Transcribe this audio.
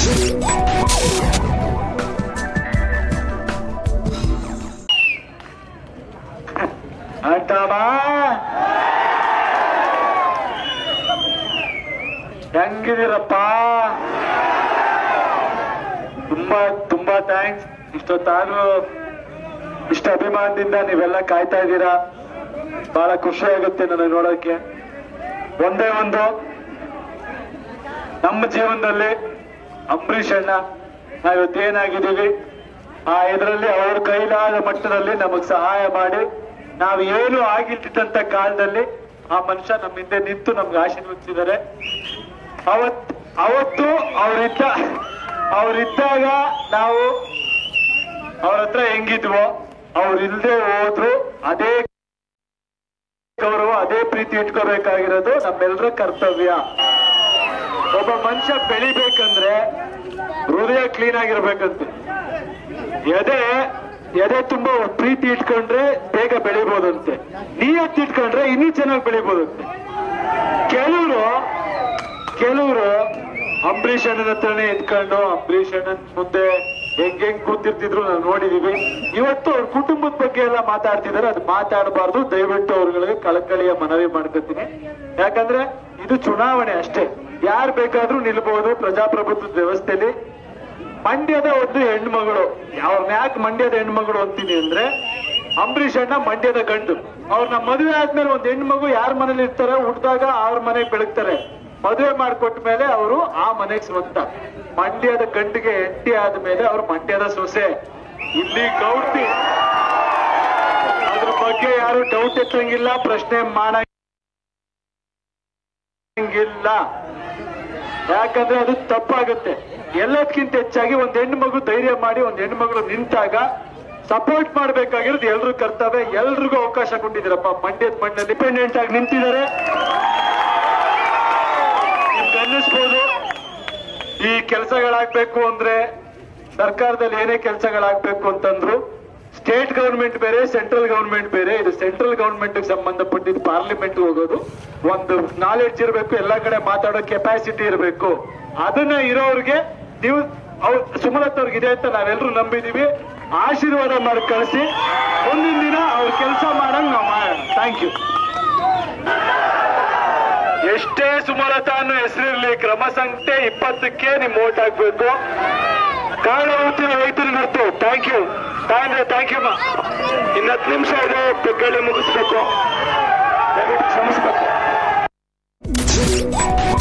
ಅಂತಮ್ಮ ಹೆಂಗಿದ್ದೀರಪ್ಪ ತುಂಬಾ ತುಂಬಾ ಥ್ಯಾಂಕ್ಸ್ ಇಷ್ಟೊತ್ತಾದ್ರೂ ಇಷ್ಟ ಅಭಿಮಾನದಿಂದ ನೀವೆಲ್ಲ ಕಾಯ್ತಾ ಇದ್ದೀರಾ ಬಹಳ ಖುಷಿ ಆಗುತ್ತೆ ನನಗೆ ನೋಡೋಕೆ ಒಂದೇ ಒಂದು ನಮ್ಮ ಜೀವನದಲ್ಲಿ ಅಂಬರೀಷ್ ಅಣ್ಣ ನಾವಿವತ್ತೇನಾಗಿದ್ದೀವಿ ಆ ಇದರಲ್ಲಿ ಅವ್ರ ಕೈಲಾದ ಮಟ್ಟದಲ್ಲಿ ನಮಗ್ ಸಹಾಯ ಮಾಡಿ ನಾವು ಏನು ಆಗಿಲ್ದಿದ್ದಂತ ಕಾಲದಲ್ಲಿ ಆ ಮನುಷ್ಯ ನಮ್ಮ ಹಿಂದೆ ನಿಂತು ನಮ್ಗೆ ಆಶೀರ್ವದಿಸಿದ್ದಾರೆ ಅವತ್ ಅವತ್ತು ಅವರಿದ್ದ ಅವರಿದ್ದಾಗ ನಾವು ಅವ್ರ ಹತ್ರ ಹೆಂಗಿದ್ವೋ ಅವ್ರು ಇಲ್ದೆ ಹೋದ್ರು ಅದೇ ಗೌರವ ಅದೇ ಪ್ರೀತಿ ಇಟ್ಕೋಬೇಕಾಗಿರೋದು ನಮ್ಮೆಲ್ಲರ ಕರ್ತವ್ಯ ಒಬ್ಬ ಮನುಷ್ಯ ಬೆಳಿಬೇಕಂದ್ರೆ ಹೃದಯ ಕ್ಲೀನ್ ಆಗಿರ್ಬೇಕಂತೆ ಎದೆ ಎದೆ ತುಂಬಾ ಪ್ರೀತಿ ಇಟ್ಕೊಂಡ್ರೆ ಬೇಗ ಬೆಳಿಬೋದಂತೆ ನೀಯತ್ ಇಟ್ಕೊಂಡ್ರೆ ಇನ್ನೂ ಚೆನ್ನಾಗಿ ಬೆಳಿಬೋದಂತೆ ಕೆಲವರು ಕೆಲವರು ಅಂಬರೀಷ್ ಅಣ್ಣನ ಹತ್ರನೇ ಇದ್ಕೊಂಡು ಅಂಬರೀಷ್ ಅಣ್ಣನ್ ಮುಂದೆ ಹೆಂಗ್ ಹೆಂಗ್ ಕೂತಿರ್ತಿದ್ರು ನಾವು ನೋಡಿದೀವಿ ಇವತ್ತು ಅವ್ರ ಕುಟುಂಬದ ಬಗ್ಗೆ ಎಲ್ಲ ಮಾತಾಡ್ತಿದ್ದಾರೆ ಅದು ಮಾತಾಡಬಾರ್ದು ದಯವಿಟ್ಟು ಅವ್ರಗಳಿಗೆ ಕಳಕಳಿಯ ಮನವಿ ಮಾಡ್ಕೊತೀನಿ ಯಾಕಂದ್ರೆ ಇದು ಚುನಾವಣೆ ಅಷ್ಟೇ ಯಾರು ಬೇಕಾದ್ರೂ ನಿಲ್ಬಹುದು ಪ್ರಜಾಪ್ರಭುತ್ವದ ವ್ಯವಸ್ಥೆಯಲ್ಲಿ ಮಂಡ್ಯದ ಒಂದು ಹೆಣ್ಮಗಳು ಅವ್ರನ್ನ ಯಾಕೆ ಮಂಡ್ಯದ ಹೆಣ್ಮಗಳು ಅಂತೀನಿ ಅಂದ್ರೆ ಅಂಬರೀಷ್ ಅಣ್ಣ ಮಂಡ್ಯದ ಗಂಡು ಅವ್ರನ್ನ ಮದುವೆ ಆದ್ಮೇಲೆ ಒಂದ್ ಹೆಣ್ಮಗು ಯಾರ ಮನೇಲಿ ಇರ್ತಾರೆ ಹುಟ್ಟಿದಾಗ ಅವ್ರ ಮನೆಗೆ ಬೆಳಗ್ತಾರೆ ಮದುವೆ ಮಾಡ್ಕೊಟ್ಟ ಮೇಲೆ ಅವರು ಆ ಮನೆಗೆ ಸ್ವಂತ ಮಂಡ್ಯದ ಗಂಡಿಗೆ ಹೆಂಡತಿ ಆದ್ಮೇಲೆ ಅವ್ರು ಮಂಡ್ಯದ ಸೊಸೆ ಇಲ್ಲಿ ಗೌಡ್ತಿ ಅದ್ರ ಬಗ್ಗೆ ಯಾರು ಡೌಟ್ ಎತ್ತಂಗಿಲ್ಲ ಪ್ರಶ್ನೆ ಮಾಡಂಗಿಲ್ಲ ಯಾಕಂದ್ರೆ ಅದು ತಪ್ಪಾಗುತ್ತೆ ಎಲ್ಲದಕ್ಕಿಂತ ಹೆಚ್ಚಾಗಿ ಒಂದ್ ಹೆಣ್ಣು ಮಗು ಧೈರ್ಯ ಮಾಡಿ ಒಂದ್ ಹೆಣ್ಣು ಮಗಳು ನಿಂತಾಗ ಸಪೋರ್ಟ್ ಮಾಡ್ಬೇಕಾಗಿರೋದು ಎಲ್ರು ಕರ್ತವ್ಯ ಎಲ್ರಿಗೂ ಅವಕಾಶ ಕೊಟ್ಟಿದ್ದೀರಪ್ಪ ಮಂಡ್ಯದ ಮಣ್ಣಲ್ಲಿ ಡಿಪೆಂಡೆಂಟ್ ಆಗಿ ನಿಂತಿದ್ದಾರೆ ನಿಮ್ಗೆ ಅನ್ನಿಸ್ಬೋದು ಈ ಕೆಲಸಗಳಾಗ್ಬೇಕು ಅಂದ್ರೆ ಸರ್ಕಾರದಲ್ಲಿ ಏನೇ ಕೆಲಸಗಳಾಗ್ಬೇಕು ಅಂತಂದ್ರು ಸ್ಟೇಟ್ ಗವರ್ಮೆಂಟ್ ಬೇರೆ ಸೆಂಟ್ರಲ್ ಗವರ್ಮೆಂಟ್ ಬೇರೆ ಇದು ಸೆಂಟ್ರಲ್ ಗವರ್ಮೆಂಟ್ ಸಂಬಂಧಪಟ್ಟಿದ್ದು ಪಾರ್ಲಿಮೆಂಟ್ ಹೋಗೋದು ಒಂದು ನಾಲೆಡ್ಜ್ ಇರಬೇಕು ಎಲ್ಲಾ ಕಡೆ ಮಾತಾಡೋ ಕೆಪಾಸಿಟಿ ಇರಬೇಕು ಅದನ್ನ ಇರೋರಿಗೆ ನೀವು ಅವ್ರು ಸುಮಲತ್ ಅವ್ರಿಗೆ ಇದೆ ಅಂತ ನಾವೆಲ್ಲರೂ ನಂಬಿದೀವಿ ಆಶೀರ್ವಾದ ಮಾಡಿ ಕಳಿಸಿ ಮುಂದಿನ ದಿನ ಅವ್ರ ಕೆಲಸ ಮಾಡಂಗ್ ನಾವು ಮಾಡೋಣ ಥ್ಯಾಂಕ್ ಯು ಎಷ್ಟೇ ಸುಮಲತಾ ಅನ್ನೋ ಹೆಸರಿರ್ಲಿ ಕ್ರಮ ಸಂಖ್ಯೆ ಇಪ್ಪತ್ತಕ್ಕೆ ನಿಮ್ ಓಟ್ ಹಾಕ್ಬೇಕು ಕಾರಣವರ್ತಿ ರೈತರ ನಿರ್ತು ಥ್ಯಾಂಕ್ ಯು ತಾಂದ್ರೆ ಥ್ಯಾಂಕ್ ಯು ಇನ್ನ ಹತ್ತು ನಿಮಿಷ ಇದೆ ಬೆಗ್ಗಳಿ ಮುಗಿಸ್ಬೇಕು ದಯವಿಟ್ಟು ಕ್ಷಮಿಸ್ಬೇಕು